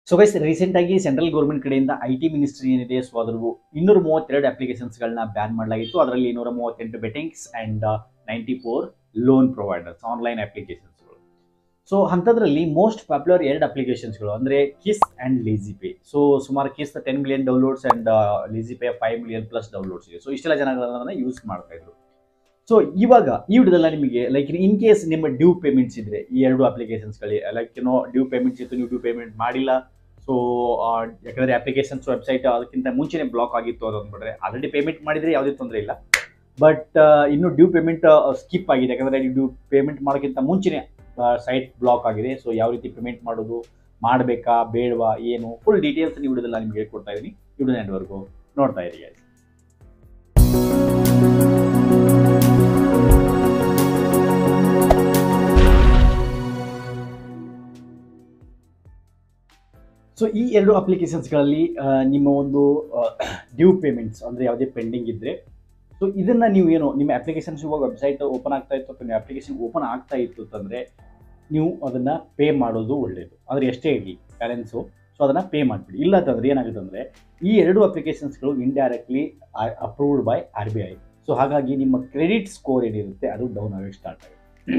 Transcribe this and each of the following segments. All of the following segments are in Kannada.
ಸೊ ಗೈಸ್ ರೀಸೆಂಟ್ ಆಗಿ ಸೆಂಟ್ರಲ್ ಗೌರ್ಮೆಂಟ್ ಕಡೆಯಿಂದ ಐ ಟಿ ಮಿನಿಸ್ಟ್ರಿ ಏನಿದೆ ಸೊ ಅದ್ರ ಇನ್ನೂರ ಮೂವತ್ತೆರಡು ಅಪ್ಲಿಕೇಶನ್ಸ್ಗಳನ್ನ ಬ್ಯಾನ್ ಮಾಡಲಾಗಿತ್ತು ಅದರಲ್ಲಿ ನೂರ ಮೂವತ್ತೆಂಟು bettings and ninety four loan providers online ಅಪ್ಲಿಕೇಶನ್ಸ್ಗಳು ಸೊ ಅಂಥದ್ರಲ್ಲಿ ಮೋಸ್ಟ್ ಪಾಪ್ಯುಲರ್ ಎರಡು ಅಪ್ಲಿಕೇಶನ್ಸ್ಗಳು ಅಂದರೆ Kissht and LazyPay so ಸುಮಾರು Kissht ten million downloads and LazyPay five million plus downloads ಇದೆ ಸೊ ಇಷ್ಟೆಲ್ಲ ಜನಗಳನ್ನ ಯೂಸ್ ಮಾಡ್ತಾ ಇದ್ರು ಸೊ ಇವಾಗ ಈ ವಿಡಿಯೋದಲ್ಲ ನಿಮಗೆ ಲೈಕ್ ಇನ್ ಕೇಸ್ ನಿಮ್ಮ ಡ್ಯೂ ಪೇಮೆಂಟ್ಸ್ ಇದ್ರೆ ಈ ಎರಡು ಅಪ್ಲಿಕೇಶನ್ಸ್ಗಳಿಗೆ ಲೈಕ್ ಏನೋ ಡ್ಯೂ ಪೇಮೆಂಟ್ಸ್ ಇತ್ತು ನೀವು ಡ್ಯೂ ಪೇಮೆಂಟ್ ಮಾಡಿಲ್ಲ ಸೊ ಯಾಕಂದ್ರೆ ಅಪ್ಲಿಕೇಶನ್ಸ್ ವೆಬ್ಸೈಟ್ ಅದಕ್ಕಿಂತ ಮುಂಚೆನೇ ಬ್ಲಾಕ್ ಆಗಿತ್ತು ಅದು ಅಂದ್ಬಿಟ್ರೆ ಆಲ್ರೆಡಿ ಪೇಮೆಂಟ್ ಮಾಡಿದ್ರೆ ಯಾವುದೇ ತೊಂದರೆ ಇಲ್ಲ ಬಟ್ ಇನ್ನು ಡ್ಯೂ ಪೇಮೆಂಟ್ ಸ್ಕಿಪ್ ಆಗಿದೆ ಯಾಕಂದ್ರೆ ಡ್ಯೂ ಪೇಮೆಂಟ್ ಮಾಡೋಕ್ಕಿಂತ ಮುಂಚೆನೇ ಸೈಟ್ ಬ್ಲಾಕ್ ಆಗಿದೆ ಸೊ ಯಾವ ರೀತಿ ಪೇಮೆಂಟ್ ಮಾಡೋದು ಮಾಡಬೇಕಾ ಬೇಡವಾ ಏನು ಫುಲ್ ಡೀಟೇಲ್ಸ್ ನೀವು ವಿಡಿಯೋದಲ್ಲಿ ನಿಮ್ಗೆ ಹೇಳ್ಕೊಡ್ತಾ ಇದ್ದೀನಿ ವಿಡಿಯೋ ನೆಟ್ವರ್ಕು ನೋಡ್ತಾ ಇರಿ guys. ಸೊ ಈ ಎರಡು ಅಪ್ಲಿಕೇಶನ್ಸ್ಗಳಲ್ಲಿ ನಿಮ್ಮ ಒಂದು ಡ್ಯೂ ಪೇಮೆಂಟ್ಸ್ ಅಂದರೆ ಯಾವುದೇ ಪೆಂಡಿಂಗ್ ಇದ್ದರೆ ಸೊ ಇದನ್ನು ನೀವು ಏನು ನಿಮ್ಮ ಅಪ್ಲಿಕೇಶನ್ಸ್ ಇವಾಗ ವೆಬ್ಸೈಟ್ ಓಪನ್ ಆಗ್ತಾ ಇತ್ತು ಅಥವಾ ನಿಮ್ಮ ಅಪ್ಲಿಕೇಶನ್ ಓಪನ್ ಆಗ್ತಾ ಇತ್ತು ಅಂತಂದರೆ ನೀವು ಅದನ್ನು ಪೇ ಮಾಡೋದು ಒಳ್ಳೆಯದು ಅಂದರೆ ಎಷ್ಟೇ ಇರಲಿ ಬ್ಯಾಲೆನ್ಸು ಸೊ ಅದನ್ನು ಪೇ ಮಾಡಿಬಿಡಿ ಇಲ್ಲ ಅಂತಂದರೆ ಏನಾಗುತ್ತೆ ಅಂದರೆ ಈ ಎರಡು ಅಪ್ಲಿಕೇಶನ್ಸ್ಗಳು indirectly approved by R B I so ಹಾಗಾಗಿ ನಿಮ್ಮ ಕ್ರೆಡಿಟ್ ಸ್ಕೋರ್ ಏನಿರುತ್ತೆ ಅದು ಡೌನ್ ಆಗೋಕ್ಕೆ ಸ್ಟಾರ್ಟ್ ಆಗುತ್ತೆ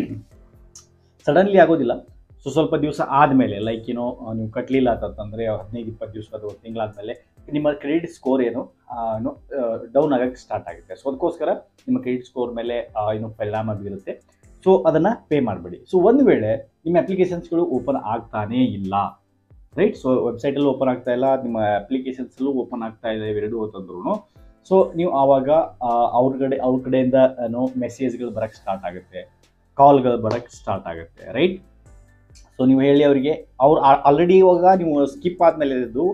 ಸಡನ್ಲಿ ಆಗೋದಿಲ್ಲ ಸೊ ಸ್ವಲ್ಪ ದಿವಸ ಆದಮೇಲೆ ಲೈಕ್ ಏನೋ ನೀವು ಕಟ್ಟಲಿಲ್ಲ ಅಂತಂದರೆ ಹದಿನೈದು ಇಪ್ಪತ್ತು ದಿವಸ ಅಥವಾ ತಿಂಗಳಾದಮೇಲೆ ನಿಮ್ಮ ಕ್ರೆಡಿಟ್ ಸ್ಕೋರ್ ಏನು ಏನು ಡೌನ್ ಆಗೋಕ್ಕೆ ಸ್ಟಾರ್ಟ್ ಆಗುತ್ತೆ ಸೊ ಅದಕ್ಕೋಸ್ಕರ ನಿಮ್ಮ ಕ್ರೆಡಿಟ್ ಸ್ಕೋರ್ ಮೇಲೆ ಏನು ಪರಿಣಾಮ ಬೀರುತ್ತೆ ಸೊ ಅದನ್ನು ಪೇ ಮಾಡಬೇಡಿ ಸೊ ಒಂದು ವೇಳೆ ನಿಮ್ಮ ಅಪ್ಲಿಕೇಶನ್ಸ್ಗಳು ಓಪನ್ ಆಗ್ತಾನೇ ಇಲ್ಲ ರೈಟ್ ಸೊ ವೆಬ್ಸೈಟಲ್ಲೂ ಓಪನ್ ಆಗ್ತಾ ಇಲ್ಲ ನಿಮ್ಮ ಅಪ್ಲಿಕೇಶನ್ಸಲ್ಲೂ ಓಪನ್ ಆಗ್ತಾ ಇದೆ ಇವೆರಡು ಅಂತಂದ್ರೂ ಸೊ ನೀವು ಆವಾಗ ಅವ್ರ ಕಡೆ ಅವ್ರ ಕಡೆಯಿಂದ ಏನೋ ಮೆಸೇಜ್ಗಳು ಬರೋಕ್ಕೆ ಸ್ಟಾರ್ಟ್ ಆಗುತ್ತೆ ಕಾಲ್ಗಳು ಬರೋಕ್ಕೆ ಸ್ಟಾರ್ಟ್ ಆಗುತ್ತೆ ರೈಟ್ ಸೊ ನೀವು ಹೇಳಿ ಅವರಿಗೆ ಅವ್ರು ಆಲ್ರೆಡಿ ಇವಾಗ ನೀವು ಸ್ಕಿಪ್ ಆದಮೇಲೆ ಇದು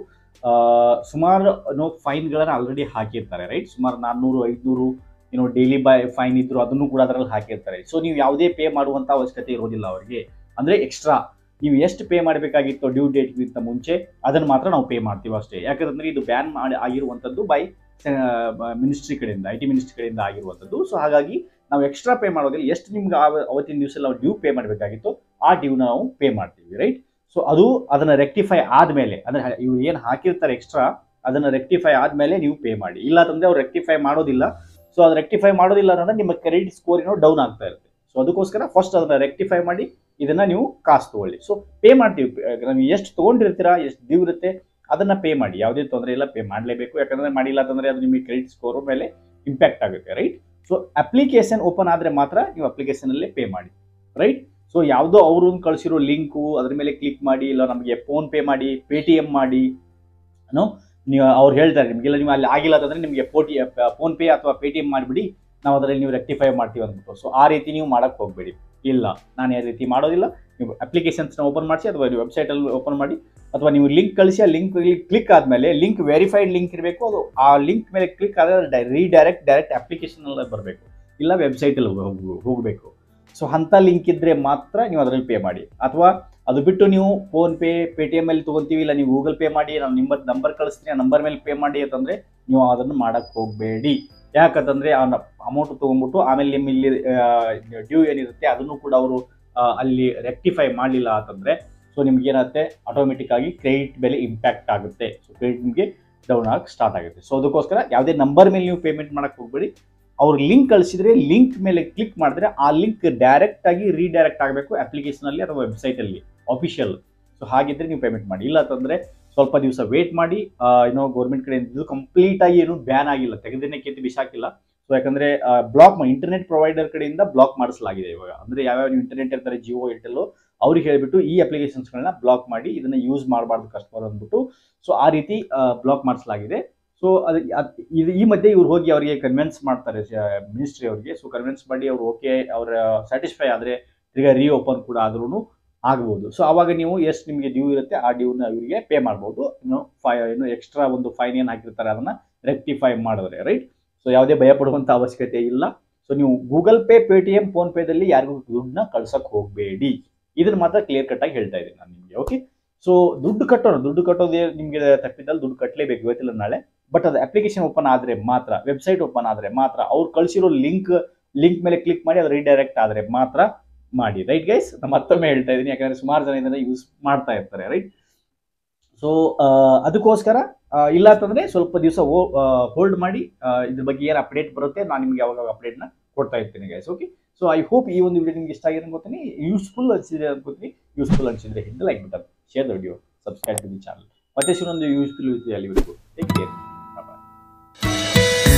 ಸುಮಾರು ನೋ ಫೈನ್ಗಳನ್ನು ಆಲ್ರೆಡಿ ಹಾಕಿರ್ತಾರೆ ರೈಟ್ ಸುಮಾರು ನಾನ್ನೂರು ಐದುನೂರು ಏನೋ ಡೈಲಿ ಬೈ ಫೈನ್ ಇದ್ರು ಅದನ್ನು ಕೂಡ ಅದರಲ್ಲಿ ಹಾಕಿರ್ತಾರೆ ಸೊ ನೀವು ಯಾವುದೇ ಪೇ ಮಾಡುವಂಥ ಅವಶ್ಯಕತೆ ಇರೋದಿಲ್ಲ ಅವರಿಗೆ ಅಂದರೆ ಎಕ್ಸ್ಟ್ರಾ ನೀವು ಎಷ್ಟು ಪೇ ಮಾಡಬೇಕಾಗಿತ್ತು ಡ್ಯೂ ಡೇಟ್ಗಿಂತ ಮುಂಚೆ ಅದನ್ನು ಮಾತ್ರ ನಾವು ಪೇ ಮಾಡ್ತೀವಿ ಅಷ್ಟೇ ಯಾಕಂದ್ರೆ ಇದು ಬ್ಯಾನ್ ಮಾಡಿ ಆಗಿರುವಂಥದ್ದು ಬೈ ಮಿನಿಸ್ಟ್ರಿ ಕಡೆಯಿಂದ ಐ ಟಿ ಮಿನಿಸ್ಟ್ರಿ ಕಡೆಯಿಂದ ಆಗಿರುವಂಥದ್ದು ಸೊ ಹಾಗಾಗಿ ನಾವು ಎಕ್ಸ್ಟ್ರಾ ಪೇ ಮಾಡೋದಿಲ್ಲ ಎಷ್ಟು ನಿಮ್ಗೆ ಅವತ್ತಿನ ದಿವಸ ನಾವು ಡ್ಯೂ ಪೇ ಮಾಡಬೇಕಾಗಿತ್ತು ಆ ಡ್ಯೂನ ನಾವು ಪೇ ಮಾಡ್ತೀವಿ ರೈಟ್ ಸೊ ಅದು ಅದನ್ನು ರೆಕ್ಟಿಫೈ ಆದಮೇಲೆ ಅಂದರೆ ಇವ್ರು ಏನು ಹಾಕಿರ್ತಾರೆ ಎಕ್ಸ್ಟ್ರಾ ಅದನ್ನು ರೆಕ್ಟಿಫೈ ಆದಮೇಲೆ ನೀವು ಪೇ ಮಾಡಿ ಇಲ್ಲ ಅಂತಂದರೆ ಅವ್ರು ರೆಕ್ಟಿಫೈ ಮಾಡೋದಿಲ್ಲ ಸೊ ಅದು ರೆಕ್ಟಿಫೈ ಮಾಡೋದಿಲ್ಲ ಅಂತಂದ್ರೆ ನಿಮ್ಮ ಕ್ರೆಡಿಟ್ ಸ್ಕೋರ್ ಏನೋ ಡೌನ್ ಆಗ್ತಾ ಇರುತ್ತೆ ಸೊ ಅದಕ್ಕೋಸ್ಕರ ಫಸ್ಟ್ ಅದನ್ನು ರೆಕ್ಟಿಫೈ ಮಾಡಿ ಇದನ್ನು ನೀವು ಕಾಸು ತೊಗೊಳ್ಳಿ ಸೊ ಪೇ ಮಾಡ್ತೀವಿ ನೀವು ಎಷ್ಟು ತೊಗೊಂಡಿರ್ತೀರಾ ಎಷ್ಟು ಡ್ಯೂ ಇರುತ್ತೆ ಅದನ್ನು ಪೇ ಮಾಡಿ ಯಾವುದೇ ತೊಂದರೆ ಇಲ್ಲ ಪೇ ಮಾಡಲೇಬೇಕು ಯಾಕಂದರೆ ಮಾಡಿಲ್ಲ ಅಂತಂದರೆ ಅದು ನಿಮಗೆ ಕ್ರೆಡಿಟ್ ಸ್ಕೋರ್ ಮೇಲೆ ಇಂಪ್ಯಾಕ್ಟ್ ಆಗುತ್ತೆ ರೈಟ್ ಸೊ ಅಪ್ಲಿಕೇಶನ್ ಓಪನ್ ಆದರೆ ಮಾತ್ರ ನೀವು ಅಪ್ಲಿಕೇಶನಲ್ಲೇ ಪೇ ಮಾಡಿ ರೈಟ್ ಸೊ ಯಾವುದೋ ಅವರು ಕಳಿಸಿರೋ ಲಿಂಕು ಅದ್ರ ಮೇಲೆ ಕ್ಲಿಕ್ ಮಾಡಿ ಇಲ್ಲ ನಮಗೆ ಫೋನ್ ಪೇ ಮಾಡಿ ಪೇ ಟಿ ಎಮ್ ಮಾಡಿ ಏನೋ ನೀವು ಅವ್ರು ಹೇಳ್ತಾರೆ ನಿಮಗೆಲ್ಲ ನೀವು ಅಲ್ಲಿ ಆಗಿಲ್ಲ ಅಂತಂದರೆ ನಿಮಗೆ ಪೋಟಿ ಫೋನ್ ಪೇ ಅಥವಾ ಪೇ ಟಿ ಎಮ್ ಮಾಡಿಬಿಡಿ ನಾವು ಅದರಲ್ಲಿ ನೀವು ರೆಕ್ಟಿಫೈ ಮಾಡ್ತೀವಿ ಅಂದ್ಬಿಟ್ಟು ಸೊ ಆ ರೀತಿ ನೀವು ಮಾಡೋಕ್ಕೆ ಹೋಗಬೇಡಿ ಇಲ್ಲ ನಾನು ಆ ರೀತಿ ಮಾಡೋದಿಲ್ಲ ನೀವು ಅಪ್ಲಿಕೇಶನ್ಸ್ನ ಓಪನ್ ಮಾಡಿಸಿ ಅಥವಾ ನೀವು ವೆಬ್ಸೈಟಲ್ಲಿ ಓಪನ್ ಮಾಡಿ ಅಥವಾ ನೀವು ಲಿಂಕ್ ಕಳಿಸಿ ಆ ಲಿಂಕ್ ಕ್ಲಿಕ್ ಆದಮೇಲೆ ಲಿಂಕ್ ವೆರಿಫೈಡ್ ಲಿಂಕ್ ಇರಬೇಕು ಅದು ಆ ಲಿಂಕ್ ಮೇಲೆ ಕ್ಲಿಕ್ ಆದರೆ ರೀಡೈರೆಕ್ಟ್ ಡೈರೆಕ್ಟ್ ಅಪ್ಲಿಕೇಶನಲ್ಲಿ ಬರಬೇಕು ಇಲ್ಲ ವೆಬ್ಸೈಟಲ್ಲಿ ಹೋಗಬೇಕು ಸೊ ಅಂಥ ಲಿಂಕ್ ಇದ್ದರೆ ಮಾತ್ರ ನೀವು ಅದರಲ್ಲಿ ಪೇ ಮಾಡಿ ಅಥವಾ ಅದು ಬಿಟ್ಟು ನೀವು PhonePe Paytm ಅಲ್ಲಿ ತೊಗೊತೀವಿ ಇಲ್ಲ ನೀವು ಗೂಗಲ್ ಪೇ ಮಾಡಿ ನಾನು ನಿಮ್ಮ ನಂಬರ್ ಕಳಿಸ್ತೀನಿ ಆ ನಂಬರ್ ಮೇಲೆ ಪೇ ಮಾಡಿ ಅಂತಂದರೆ ನೀವು ಅದನ್ನು ಮಾಡೋಕ್ಕೆ ಹೋಗಬೇಡಿ ಯಾಕಂತಂದರೆ ಆ ಅಮೌಂಟ್ ತೊಗೊಂಡ್ಬಿಟ್ಟು ಆಮೇಲೆ ನಿಮ್ಮ ಇಲ್ಲಿ ಡ್ಯೂ ಏನಿರುತ್ತೆ ಅದನ್ನು ಕೂಡ ಅವರು ಅಲ್ಲಿ ರೆಕ್ಟಿಫೈ ಮಾಡಲಿಲ್ಲ ಅಂತಂದರೆ ಸೊ ನಿಮ್ಗೆ ಏನಾಗುತ್ತೆ ಆಟೋಮೆಟಿಕ್ ಆಗಿ ಕ್ರೆಡಿಟ್ ಬೆಲೆ ಇಂಪ್ಯಾಕ್ಟ್ ಆಗುತ್ತೆ ಸೊ ಕ್ರೆಡಿಟ್ ನಿಮಗೆ ಡೌನ್ ಆಗಕ್ಕೆ ಸ್ಟಾರ್ಟ್ ಆಗುತ್ತೆ ಸೊ ಅದಕ್ಕೋಸ್ಕರ ಯಾವುದೇ ನಂಬರ್ ಮೇಲೆ ನೀವು ಪೇಮೆಂಟ್ ಮಾಡೋಕ್ಕೆ ಹೋಗಬೇಡಿ ಅವ್ರು ಲಿಂಕ್ ಕಳಿಸಿದ್ರೆ ಲಿಂಕ್ ಮೇಲೆ ಕ್ಲಿಕ್ ಮಾಡಿದ್ರೆ ಆ ಲಿಂಕ್ ಡೈರೆಕ್ಟ್ ಆಗಿ ರೀಡೈರೆಕ್ಟ್ ಆಗಬೇಕು ಅಪ್ಲಿಕೇಶನಲ್ಲಿ ಅಥವಾ ವೆಬ್ಸೈಟಲ್ಲಿ ಅಫಿಷಿಯಲ್ ಸೊ ಹಾಗಿದ್ರೆ ನೀವು ಪೇಮೆಂಟ್ ಮಾಡಿ ಇಲ್ಲ ಅಂತಂದರೆ ಸ್ವಲ್ಪ ದಿವಸ ವೇಟ್ ಮಾಡಿ ಏನೋ ಗೌರ್ಮೆಂಟ್ ಕಡೆಯಿಂದ ಇದು ಕಂಪ್ಲೀಟ್ ಆಗಿ ಏನು ಬ್ಯಾನ್ ಆಗಿಲ್ಲ ತೆಗೆದೇನೆ ಕೆತ್ತಿ ಬಿಸಾಕಿಲ್ಲ ಸೊ ಯಾಕಂದರೆ ಬ್ಲಾಕ್ ಇಂಟರ್ನೆಟ್ ಪ್ರೊವೈಡರ್ ಕಡೆಯಿಂದ ಬ್ಲಾಕ್ ಮಾಡಿಸಲಾಗಿದೆ ಇವಾಗ ಅಂದರೆ ಯಾವ್ಯಾವ ನೀವು ಇಂಟರ್ನೆಟ್ ಇರ್ತಾರೆ ಜಿಯೋ ಏರ್ಟೆಲ್ಲು ಅವ್ರಿಗೆ ಹೇಳಿಬಿಟ್ಟು ಈ ಅಪ್ಲಿಕೇಶನ್ಸ್ಗಳನ್ನ ಬ್ಲಾಕ್ ಮಾಡಿ ಇದನ್ನು ಯೂಸ್ ಮಾಡಬಾರ್ದು ಕಸ್ಟಮರ್ ಅಂದ್ಬಿಟ್ಟು ಸೊ ಆ ರೀತಿ ಬ್ಲಾಕ್ ಮಾಡಿಸಲಾಗಿದೆ ಸೊ ಅದು ಇದು ಈ ಮಧ್ಯೆ ಇವ್ರು ಹೋಗಿ ಅವರಿಗೆ ಕನ್ವಿನ್ಸ್ ಮಾಡ್ತಾರೆ ಮಿನಿಸ್ಟ್ರಿ ಅವರಿಗೆ ಸೊ ಕನ್ವಿನ್ಸ್ ಮಾಡಿ ಅವ್ರು ಓಕೆ ಅವ್ರ ಸ್ಯಾಟಿಸ್ಫೈ ಆದರೆ ತಿರ್ಗಾ ರೀ ಓಪನ್ ಕೂಡ ಆದ್ರೂ ಆಗ್ಬೋದು ಸೊ ಆವಾಗ ನೀವು ಎಷ್ಟು ನಿಮಗೆ ಡ್ಯೂ ಇರುತ್ತೆ ಆ ಡ್ಯೂನ ಇವರಿಗೆ ಪೇ ಮಾಡ್ಬೋದು ಇನ್ನು ಫೈ ಏನು ಎಕ್ಸ್ಟ್ರಾ ಒಂದು ಫೈನ್ ಏನು ಹಾಕಿರ್ತಾರೆ ಅದನ್ನು ರೆಕ್ಟಿಫೈ ಮಾಡಿದ್ರೆ ರೈಟ್ ಸೊ ಯಾವುದೇ ಭಯ ಪಡುವಂಥ ಅವಶ್ಯಕತೆ ಇಲ್ಲ ಸೊ ನೀವು Google Pay Paytm ಫೋನ್ ಪೇದಲ್ಲಿ ಯಾರಿಗೂ ದುಡ್ಡನ್ನ ಕಳ್ಸಕ್ಕೆ ಹೋಗಬೇಡಿ ಇದನ್ನು ಮಾತ್ರ ಕ್ಲಿಯರ್ ಕಟ್ಟಾಗಿ ಹೇಳ್ತಾ ಇದ್ದೀನಿ ನಾನು ನಿಮಗೆ ಓಕೆ ಸೊ ದುಡ್ಡು ಕಟ್ಟೋಣ ದುಡ್ಡು ಕಟ್ಟೋದೇ ನಿಮಗೆ ತಪ್ಪಿದಲ್ಲಿ ದುಡ್ಡು ಕಟ್ಟಲೇಬೇಕು ಇವತ್ತಿಲ್ಲ ನಾಳೆ ಬಟ್ ಅದು ಅಪ್ಲಿಕೇಶನ್ ಓಪನ್ ಆದರೆ ಮಾತ್ರ ವೆಬ್ಸೈಟ್ ಓಪನ್ ಆದರೆ ಮಾತ್ರ ಅವ್ರು ಕಳಿಸಿರೋ ಲಿಂಕ್ ಲಿಂಕ್ ಮೇಲೆ ಕ್ಲಿಕ್ ಮಾಡಿ ಅದು ರೀಡೈರೆಕ್ಟ್ ಆದರೆ ಮಾತ್ರ ಮಾಡಿ ರೈಟ್ ಗೈಸ್ ನಾನು ಮತ್ತೊಮ್ಮೆ ಹೇಳ್ತಾ ಇದ್ದೀನಿ ಯಾಕಂದ್ರೆ ಸುಮಾರು ಜನ ಇದನ್ನ ಯೂಸ್ ಮಾಡ್ತಾ ಇರ್ತಾರೆ ರೈಟ್ ಸೊ ಅದಕ್ಕೋಸ್ಕರ ಆ, ಇಲ್ಲ ಅಂತಂದ್ರೆ ಸ್ವಲ್ಪ ದಿವಸ ಹೋಲ್ಡ್ ಮಾಡಿ ಆ, ಇದ್ರ ಬಗ್ಗೆ ಏನು ಅಪ್ಡೇಟ್ ಬರುತ್ತೆ ನಾನು ನಿಮ್ಗೆ ಯಾವಾಗ ಅಪ್ಡೇಟ್ನ ಕೊಡ್ತಾ ಇರ್ತೀನಿ guys okay so I hope ಈ ಒಂದು ವಿಡಿಯೋ ನಿಮ್ಗೆ ಇಷ್ಟ ಆಗಿದೆ ಅನ್ಕೋತೀನಿ ಯೂಸ್ಫುಲ್ ಅನಿಸಿದೆ ಅನ್ಕೋತೀನಿ ಯೂಸ್ಫುಲ್ ಅನಿಸಿದ್ರೆ ಹಿಂದೆ like button share the video subscribe to the channel ಮತ್ತೆ ಸಿನ್ನೊಂದು ಯೂಸ್ಫುಲ್ ವಿಡಿಯೋ ಅಲ್ಲಿವರೆಗೂ ಟೇಕ್ ಕೇರ್ ಬಾಯ್